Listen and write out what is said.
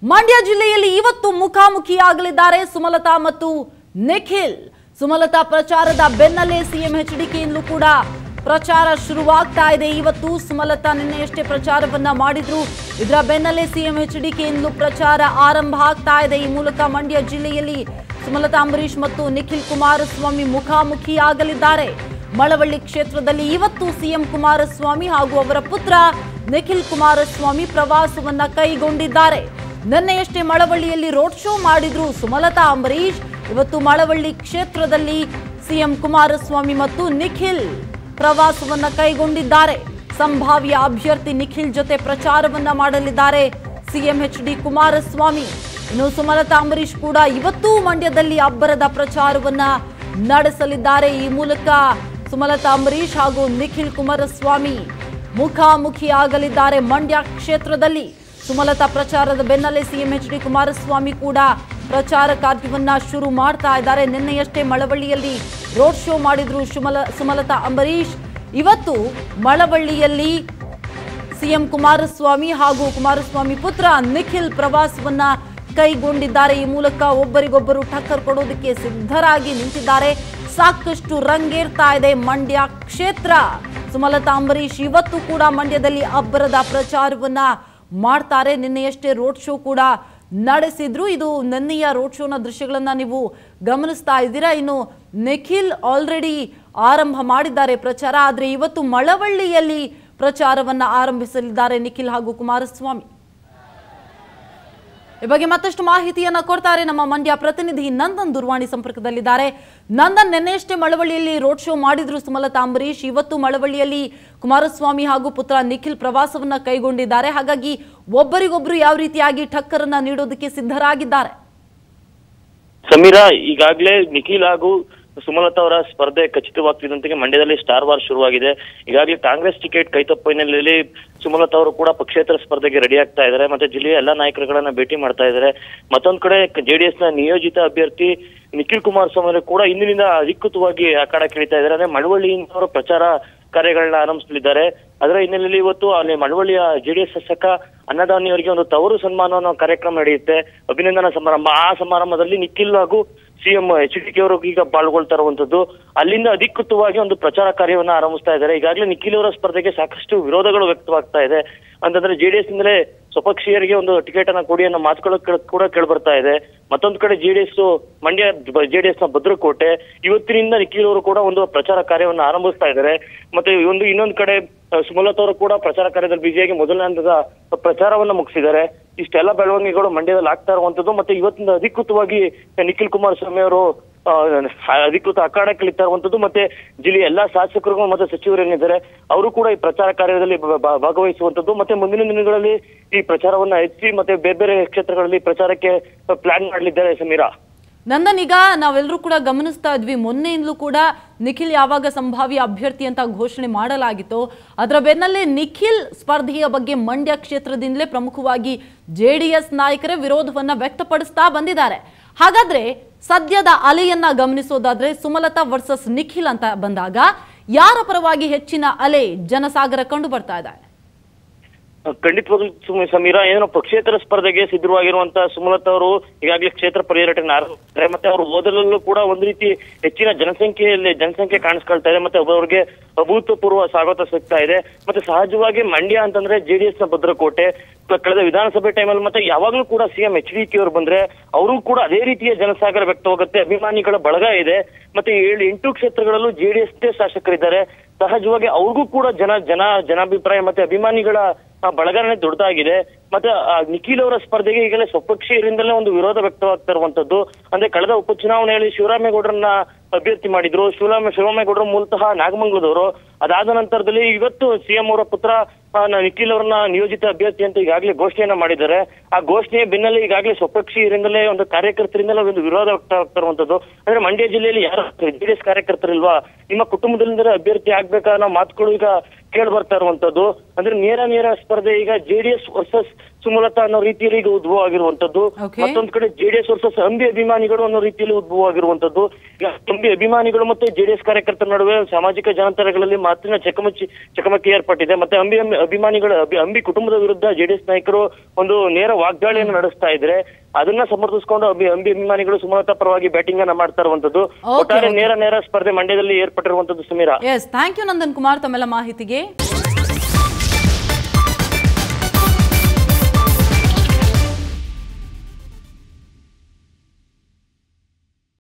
ಮಂಡ್ಯ ಜಿಲ್ಲೆಯಲ್ಲಿ ಇವತ್ತು ಮುಖಾಮುಖಿಯಾಗಲಿದ್ದಾರೆ ಸುಮಲತಾ ಮತ್ತು ನಿಖಿಲ್ ಸುಮಲತಾ ಪ್ರಚಾರದ ಬೆನ್ನಲ್ಲೇ ಸಿಎಂ ಎಚ್ಡಿಕೆಯಿಂದಲೂ ಕೂಡ ಪ್ರಚಾರ ಶುರುವಾಗ್ತಾ ಇದೆ ಇವತ್ತು ಸುಮಲತಾ ನಿನ್ನೆಯಷ್ಟೇ ಪ್ರಚಾರವನ್ನ ಮಾಡಿದ್ರು ಇದರ ಬೆನ್ನಲ್ಲೇ ಸಿಎಂ ಎಚ್ಡಿಕೆಯಿಂದಲೂ ಪ್ರಚಾರ ಆರಂಭ ಆಗ್ತಾ ಇದೆ ಈ ಮೂಲಕ ಮಂಡ್ಯ ಜಿಲ್ಲೆಯಲ್ಲಿ ಸುಮಲತಾ ಅಂಬರೀಶ್ ಮತ್ತು ನಿಖಿಲ್ ಕುಮಾರಸ್ವಾಮಿ ಮುಖಾಮುಖಿಯಾಗಲಿದ್ದಾರೆ ಮಳವಳ್ಳಿ ಕ್ಷೇತ್ರದಲ್ಲಿ ಇವತ್ತು ಸಿಎಂ ಕುಮಾರಸ್ವಾಮಿ ಹಾಗೂ ಅವರ ಪುತ್ರ ನಿಖಿಲ್ ಕುಮಾರಸ್ವಾಮಿ ಪ್ರವಾಸವನ್ನ ಕೈಗೊಂಡಿದ್ದಾರೆ ನಿನ್ನೆಯಷ್ಟೇ ಮಳವಳ್ಳಿಯಲ್ಲಿ ರೋಡ್ ಶೋ ಮಾಡಿದ್ರು ಸುಮಲತಾ ಅಂಬರೀಶ್ ಇವತ್ತು ಮಳವಳ್ಳಿ ಕ್ಷೇತ್ರದಲ್ಲಿ ಸಿಎಂ ಕುಮಾರಸ್ವಾಮಿ ಮತ್ತು ನಿಖಿಲ್ ಪ್ರವಾಸವನ್ನ ಕೈಗೊಂಡಿದ್ದಾರೆ ಸಂಭಾವ್ಯ ಅಭ್ಯರ್ಥಿ ನಿಖಿಲ್ ಜೊತೆ ಪ್ರಚಾರವನ್ನ ಮಾಡಲಿದ್ದಾರೆ ಸಿಎಂ ಎಚ್ ಡಿ ಕುಮಾರಸ್ವಾಮಿ ಇನ್ನು ಸುಮಲತಾ ಅಂಬರೀಶ್ ಕೂಡ ಇವತ್ತೂ ಮಂಡ್ಯದಲ್ಲಿ ಅಬ್ಬರದ ಪ್ರಚಾರವನ್ನ ನಡೆಸಲಿದ್ದಾರೆ ಈ ಮೂಲಕ ಸುಮಲತಾ ಅಂಬರೀಶ್ ಹಾಗೂ ನಿಖಿಲ್ ಕುಮಾರಸ್ವಾಮಿ ಮುಖಾಮುಖಿಯಾಗಲಿದ್ದಾರೆ ಮಂಡ್ಯ ಕ್ಷೇತ್ರದಲ್ಲಿ ಸುಮಲತಾ ಪ್ರಚಾರದ ಬೆನ್ನಲ್ಲೇ ಸಿಎಂ ಎಚ್ ಡಿ ಕುಮಾರಸ್ವಾಮಿ ಕೂಡ ಪ್ರಚಾರ ಕಾರ್ಯವನ್ನ ಶುರು ಮಾಡ್ತಾ ಇದ್ದಾರೆ ನಿನ್ನೆಯಷ್ಟೇ ಮಳವಳ್ಳಿಯಲ್ಲಿ ರೋಡ್ ಶೋ ಮಾಡಿದ್ರು ಸುಮಲ ಸುಮಲತಾ ಅಂಬರೀಶ್ ಇವತ್ತು ಮಳವಳ್ಳಿಯಲ್ಲಿ ಸಿಎಂ ಕುಮಾರಸ್ವಾಮಿ ಹಾಗೂ ಕುಮಾರಸ್ವಾಮಿ ಪುತ್ರ ನಿಖಿಲ್ ಪ್ರವಾಸವನ್ನ ಕೈಗೊಂಡಿದ್ದಾರೆ ಈ ಮೂಲಕ ಒಬ್ಬರಿಗೊಬ್ಬರು ಟಕ್ಕರ್ ಕೊಡೋದಕ್ಕೆ ಸಿದ್ಧರಾಗಿ ನಿಂತಿದ್ದಾರೆ ಸಾಕಷ್ಟು ರಂಗೇರ್ತಾ ಇದೆ ಮಂಡ್ಯ ಕ್ಷೇತ್ರ ಸುಮಲತಾ ಅಂಬರೀಶ್ ಇವತ್ತು ಕೂಡ ಮಂಡ್ಯದಲ್ಲಿ ಅಬ್ಬರದ ಪ್ರಚಾರವನ್ನ ಮಾಡ್ತಾರೆ ನಿನ್ನೆಯಷ್ಟೇ ರೋಡ್ ಶೋ ಕೂಡ ನಡೆಸಿದ್ರು ಇದು ನಿನ್ನೆಯ ರೋಡ್ ಶೋನ ದೃಶ್ಯಗಳನ್ನ ನೀವು ಗಮನಿಸ್ತಾ ಇದ್ದೀರಾ ಇನ್ನು ನಿಖಿಲ್ ಆಲ್ರೆಡಿ ಆರಂಭ ಮಾಡಿದ್ದಾರೆ ಪ್ರಚಾರ ಆದರೆ ಇವತ್ತು ಮಳವಳ್ಳಿಯಲ್ಲಿ ಪ್ರಚಾರವನ್ನ ಆರಂಭಿಸಲಿದ್ದಾರೆ ನಿಖಿಲ್ ಹಾಗೂ ಕುಮಾರಸ್ವಾಮಿ ಈ ಬಗ್ಗೆ ಮತ್ತಷ್ಟು ಮಾಹಿತಿಯನ್ನ ಕೊಡ್ತಾರೆ ನಮ್ಮ ಮಂಡ್ಯ ಪ್ರತಿನಿಧಿ ನಂದನ್ ದೂರವಾಣಿ ಸಂಪರ್ಕದಲ್ಲಿದ್ದಾರೆ ನಂದನ್ ನಿನ್ನೆಯಷ್ಟೇ ಮಳವಳ್ಳಿಯಲ್ಲಿ ರೋಡ್ ಶೋ ಮಾಡಿದ್ರು ಸುಮಲತಾ ಅಂಬರೀಶ್ ಇವತ್ತು ಮಳವಳ್ಳಿಯಲ್ಲಿ ಕುಮಾರಸ್ವಾಮಿ ಹಾಗೂ ಪುತ್ರ ನಿಖಿಲ್ ಪ್ರವಾಸವನ್ನ ಕೈಗೊಂಡಿದ್ದಾರೆ ಹಾಗಾಗಿ ಒಬ್ಬರಿಗೊಬ್ರು ಯಾವ ರೀತಿಯಾಗಿ ಟಕ್ಕರನ್ನ ನೀಡೋದಕ್ಕೆ ಸಿದ್ಧರಾಗಿದ್ದಾರೆ ಸಮೀರಾ ಈಗಾಗಲೇ ನಿಖಿಲ್ ಹಾಗೂ ಸುಮಲತಾ ಅವರ ಸ್ಪರ್ಧೆ ಖಚಿತವಾಗ್ತಿದ್ದಂತೆ ಮಂಡ್ಯದಲ್ಲಿ ಸ್ಟಾರ್ ವಾರ್ ಶುರುವಾಗಿದೆ ಈಗಾಗಲೇ ಕಾಂಗ್ರೆಸ್ ಟಿಕೆಟ್ ಕೈತಪ್ಪ ಹಿನ್ನೆಲೆಯಲ್ಲಿ ಸುಮಲತಾ ಅವರು ಕೂಡ ಪಕ್ಷೇತರ ಸ್ಪರ್ಧೆಗೆ ರೆಡಿ ಆಗ್ತಾ ಇದ್ದಾರೆ ಮತ್ತೆ ಜಿಲ್ಲೆಯ ಎಲ್ಲಾ ನಾಯಕರುಗಳನ್ನ ಭೇಟಿ ಮಾಡ್ತಾ ಇದ್ದಾರೆ ಮತ್ತೊಂದ್ ಕಡೆ ಜೆಡಿಎಸ್ ನ ನಿಯೋಜಿತ ಅಭ್ಯರ್ಥಿ ನಿಖಿಲ್ ಕುಮಾರಸ್ವಾಮಿ ಅವರು ಕೂಡ ಇಂದಿನಿಂದ ಅಧಿಕೃತವಾಗಿ ಅಖಾಡಕ್ಕಿಳಿತಾ ಇದ್ದಾರೆ ಅಂದ್ರೆ ಮಳವಳ್ಳಿಯಿಂದ ಅವರು ಪ್ರಚಾರ ಕಾರ್ಯಗಳನ್ನ ಆರಂಭಿಸಲಿದ್ದಾರೆ ಅದರ ಹಿನ್ನೆಲೆಯಲ್ಲಿ ಇವತ್ತು ಅಲ್ಲಿ ಮಳವಳ್ಳಿಯ ಜೆಡಿಎಸ್ ಶಾಸಕ ಅನ್ನದಾನಿ ಅವರಿಗೆ ಒಂದು ತವರು ಸನ್ಮಾನ ಅನ್ನೋ ಕಾರ್ಯಕ್ರಮ ನಡೆಯುತ್ತೆ ಅಭಿನಂದನಾ ಸಮಾರಂಭ ಆ ಸಮಾರಂಭದಲ್ಲಿ ನಿಖಿಲ್ ಹಾಗೂ ಸಿಎಂ ಎಚ್ ಡಿ ಕೆ ಅವರು ಈಗ ಪಾಲ್ಗೊಳ್ತಾ ಇರುವಂತದ್ದು ಅಲ್ಲಿಂದ ಅಧಿಕೃತವಾಗಿ ಒಂದು ಪ್ರಚಾರ ಕಾರ್ಯವನ್ನ ಆರಂಭಿಸ್ತಾ ಇದ್ದಾರೆ ಈಗಾಗಲೇ ನಿಖಿಲ್ ಅವರ ಸ್ಪರ್ಧೆಗೆ ಸಾಕಷ್ಟು ವಿರೋಧಗಳು ವ್ಯಕ್ತವಾಗ್ತಾ ಇದೆ ಅಂತಂದ್ರೆ ಜೆಡಿಎಸ್ ಇಂದಲೇ ಸ್ವಪಕ್ಷೀಯರಿಗೆ ಒಂದು ಟಿಕೆಟ್ ಅನ್ನ ಕೊಡಿ ಅನ್ನೋ ಮಾತುಗಳು ಕೇಳ್- ಕೂಡ ಕೇಳಿ ಬರ್ತಾ ಇದೆ ಮತ್ತೊಂದು ಕಡೆ ಜೆಡಿಎಸ್ ಮಂಡ್ಯ ಜೆಡಿಎಸ್ ನ ಭದ್ರಕೋಟೆ ಇವತ್ತಿನಿಂದ ನಿಖಿಲ್ ಅವರು ಕೂಡ ಒಂದು ಪ್ರಚಾರ ಕಾರ್ಯವನ್ನ ಆರಂಭಿಸ್ತಾ ಇದ್ದಾರೆ ಮತ್ತೆ ಒಂದು ಇನ್ನೊಂದು ಕಡೆ ಆ, ಸುಮಲತಾ ಅವರು ಕೂಡ ಪ್ರಚಾರ ಕಾರ್ಯದಲ್ಲಿ ಬಿಸಿಯಾಗಿ ಮೊದಲನೇ ಹಂತದ ಪ್ರಚಾರವನ್ನ ಮುಗಿಸಿದ್ದಾರೆ ಇಷ್ಟೆಲ್ಲ ಬೆಳವಣಿಗೆಗಳು ಮಂಡ್ಯದಲ್ಲಿ ಆಗ್ತಾ ಇರುವಂತದ್ದು ಮತ್ತೆ ಇವತ್ತಿನ ಅಧಿಕೃತವಾಗಿ ನಿಖಿಲ್ ಕುಮಾರಸ್ವಾಮಿ ಅವರು ಆ, ಅಧಿಕೃತ ಅಖಾಡಕ್ಕೆ ಇಳಿತಾ ಇರುವಂತದ್ದು ಮತ್ತೆ ಜಿಲ್ಲೆಯ ಎಲ್ಲಾ ಶಾಸಕರುಗಳು ಮತ್ತೆ ಸಚಿವರು ಏನಿದ್ದಾರೆ ಅವರು ಕೂಡ ಈ ಪ್ರಚಾರ ಕಾರ್ಯದಲ್ಲಿ ಭಾ- ಭಾ- ಭಾಗವಹಿಸುವಂತದ್ದು ಮತ್ತೆ ಮುಂದಿನ ದಿನಗಳಲ್ಲಿ ಈ ಪ್ರಚಾರವನ್ನ ಹೆಚ್ಚಿ ಮತ್ತೆ ಬೇರೆ ಬೇರೆ ಕ್ಷೇತ್ರಗಳಲ್ಲಿ ಪ್ರಚಾರಕ್ಕೆ ಪ್ಲಾನ್ ಮಾಡಲಿದ್ದಾರೆ ಸಮೀರಾ ನಂದನ್ ಈಗ ನಾವೆಲ್ಲರೂ ಕೂಡ ಗಮನಿಸ್ತಾ ಇದ್ವಿ ಮೊನ್ನೆಯಿಂದಲೂ ಕೂಡ ನಿಖಿಲ್ ಯಾವಾಗ ಸಂಭಾವ್ಯ ಅಭ್ಯರ್ಥಿ ಅಂತ ಘೋಷಣೆ ಮಾಡಲಾಗಿತ್ತು ಅದರ ಬೆನ್ನಲ್ಲೇ ನಿಖಿಲ್ ಸ್ಪರ್ಧೆಯ ಬಗ್ಗೆ ಮಂಡ್ಯ ಕ್ಷೇತ್ರದಿಂದಲೇ ಪ್ರಮುಖವಾಗಿ ಜೆ ಡಿ ಎಸ್ ನಾಯಕರೇ ವಿರೋಧವನ್ನ ವ್ಯಕ್ತಪಡಿಸ್ತಾ ಬಂದಿದ್ದಾರೆ ಹಾಗಾದ್ರೆ ಸದ್ಯದ ಅಲೆಯನ್ನ ಗಮನಿಸೋದಾದ್ರೆ ಸುಮಲತಾ ವರ್ಸಸ್ ನಿಖಿಲ್ ಅಂತ ಬಂದಾಗ ಯಾರ ಪರವಾಗಿ ಹೆಚ್ಚಿನ ಅಲೆ ಜನಸಾಗರ ಕಂಡು ಬರ್ತಾ ಇದೆ ಖಂಡಿತವಾಗ್ಲೂ ಸುಮ- ಸಮೀರಾ ಏನೋ ಪಕ್ಷೇತರ ಸ್ಪರ್ಧೆಗೆ ಸಿದ್ಧವಾಗಿರುವಂತ ಸುಮಲತಾ ಅವರು ಈಗಾಗಲೇ ಕ್ಷೇತ್ರ ಪರ್ಯಟನೆ ಆರಂಭಿಸಿದ್ದಾರೆ ಮತ್ತೆ ಅವರು ಓದಲಲ್ಲೂ ಕೂಡ ಒಂದು ರೀತಿ ಹೆಚ್ಚಿನ ಜನಸಂಖ್ಯೆಯಲ್ಲಿ ಜನಸಂಖ್ಯೆ ಕಾಣಿಸ್ಕೊಳ್ತಾ ಇದೆ ಮತ್ತೆ ಅವರಿಗೆ ಅಭೂತಪೂರ್ವ ಸ್ವಾಗತ ಸಿಗ್ತಾ ಇದೆ ಮತ್ತೆ ಸಹಜವಾಗಿ ಮಂಡ್ಯ ಅಂತಂದ್ರೆ ಜೆಡಿಎಸ್ ನ ಭದ್ರಕೋಟೆ ಕ- ಕಳೆದ ವಿಧಾನಸಭೆ ಟೈಮಲ್ಲಿ ಮತ್ತೆ ಯಾವಾಗ್ಲೂ ಕೂಡ ಸಿಎಂ ಎಚ್ ಡಿ ಕೆ ಅವರು ಬಂದ್ರೆ ಅವರು ಕೂಡ ಅದೇ ರೀತಿಯ ಜನಸಾಗರ ವ್ಯಕ್ತವಾಗುತ್ತೆ ಅಭಿಮಾನಿಗಳ ಬಳಗ ಇದೆ ಮತ್ತೆ ಏಳು ಎಂಟು ಕ್ಷೇತ್ರಗಳಲ್ಲೂ ಜೆಡಿಎಸ್ ಶಾಸಕರಿದ್ದಾರೆ ಸಹಜವಾಗಿ ಅವ್ರಿಗೂ ಕೂಡ ಜನ ಜನ ಜನಾಭಿಪ್ರಾಯ ಮತ್ತೆ ಅಭಿಮಾನಿಗಳ ಆ, ಬಳಗನೇ ದೊಡ್ಡದಾಗಿದೆ ಮತ್ತೆ ಆ, ನಿಖಿಲ್ ಅವರ ಸ್ಪರ್ಧೆಗೆ ಈಗಲೇ ಸ್ವಪಕ್ಷೀಯರಿಂದಲೇ ಒಂದು ವಿರೋಧ ವ್ಯಕ್ತವಾಗ್ತಾ ಇರುವಂತದ್ದು ಅಂದ್ರೆ ಕಳೆದ ಉಪಚುನಾವಣೆಯಲ್ಲಿ ಶಿವರಾಮೇಗೌಡರನ್ನ ಅಭ್ಯರ್ಥಿ ಮಾಡಿದ್ರು ಶಿವರಾಮ ಶಿವರಾಮೇಗೌಡರು ಮೂಲತಃ ನಾಗಮಂಗಲದವರು ಅದಾದ ನಂತರದಲ್ಲಿ ಇವತ್ತು ಸಿಎಂ ಅವರ ಪುತ್ರ ಆ, ನ- ನಿಖಿಲ್ ಅವರನ್ನ ನಿಯೋಜಿತ ಅಭ್ಯರ್ಥಿ ಅಂತ ಈಗಾಗಲೇ ಘೋಷಣೆಯನ್ನ ಮಾಡಿದ್ದಾರೆ ಆ ಘೋಷಣೆಯ ಬೆನ್ನಲ್ಲೇ ಈಗಾಗಲೇ ಸ್ವಪಕ್ಷೀಯರಿಂದಲೇ ಒಂದು ಕಾರ್ಯಕರ್ತರಿಂದಲೇ ಒಂದು ವಿರೋಧ ವ್ಯಕ್ತವಾಗ್ತಾ ಇರುವಂತದ್ದು ಅಂದ್ರೆ ಮಂಡ್ಯ ಜಿಲ್ಲೆಯಲ್ಲಿ ಯಾರು ಜೆಡಿಎಸ್ ಕಾರ್ಯಕರ್ತರಿಲ್ವಾ ನಿಮ್ಮ ಕುಟುಂಬದಿಂದಲೇ ಅಭ್ಯರ್ಥಿ ಆಗ್ಬೇಕಾ ಅನ್ನೋ ಮಾತುಗಳು ಈಗ ಕೇಳಿ ಬರ್ತಾ ಇರುವಂತದ್ದು ಅಂದ್ರೆ ನೇರ ನೇರ ಸ್ಪರ್ಧೆ ಈಗ ಜೆಡಿಎಸ್ ವರ್ಸಸ್ ಸುಮಲತಾ ಅನ್ನೋ ರೀತಿಯಲ್ಲಿ ಈಗ ಉದ್ಭವ ಆಗಿರುವಂತದ್ದು Okay. ಮತ್ತೊಂದ್ ಕಡೆ ಜೆಡಿಎಸ್ ವರ್ಸಸ್ ಅಂಬಿ ಅಭಿಮಾನಿಗಳು ಅನ್ನೋ ರೀತಿಯಲ್ಲಿ ಉದ್ಭವ ಆಗಿರುವಂತದ್ದು ಈಗ ಅಂಬಿ ಅಭಿಮಾನಿಗಳು ಮತ್ತೆ ಜೆಡಿಎಸ್ ಕಾರ್ಯಕರ್ತರ ನಡುವೆ ಸಾಮಾಜಿಕ ಜಾಲತಾಣಗಳಲ್ಲಿ ಮಾತಿನ ಚಕಮಕಿ ಚಕಮಕಿ ಏರ್ಪಟ್ಟಿದೆ ಮತ್ತೆ ಅಂಬಿ ಅಂಬಿ- ಅಭಿಮಾನಿಗಳ ಅಭಿ- ಅಂಬಿ ಕುಟುಂಬದ ವಿರುದ್ಧ ಜೆಡಿಎಸ್ ನಾಯಕರು ಒಂದು ನೇರ ವಾಗ್ದಾಳಿಯನ್ನು ನಡೆಸ್ತಾ ಇದ್ರೆ ಅದನ್ನ ಸಮರ್ಥಿಸಿಕೊಂಡು ಅಭಿ ಅಂಬಿ ಅಭಿಮಾನಿಗಳು ಸುಮಲತಾ ಪರವಾಗಿ ಬ್ಯಾಟಿಂಗ್ ಅನ್ನ ಮಾಡ್ತಾ ಇರುವಂತದ್ದು Okay, ಒಟ್ಟಾರೆ okay. ನೇರ ನೇರ ಸ್ಪರ್ಧೆ ಮಂಡ್ಯದಲ್ಲಿ ಏರ್ಪಟ್ಟಿರುವಂತದ್ದು Sumeera yes thank you Nandan Kumar ತಮ್ಮೆಲ್ಲ ಮಾಹಿತಿಗೆ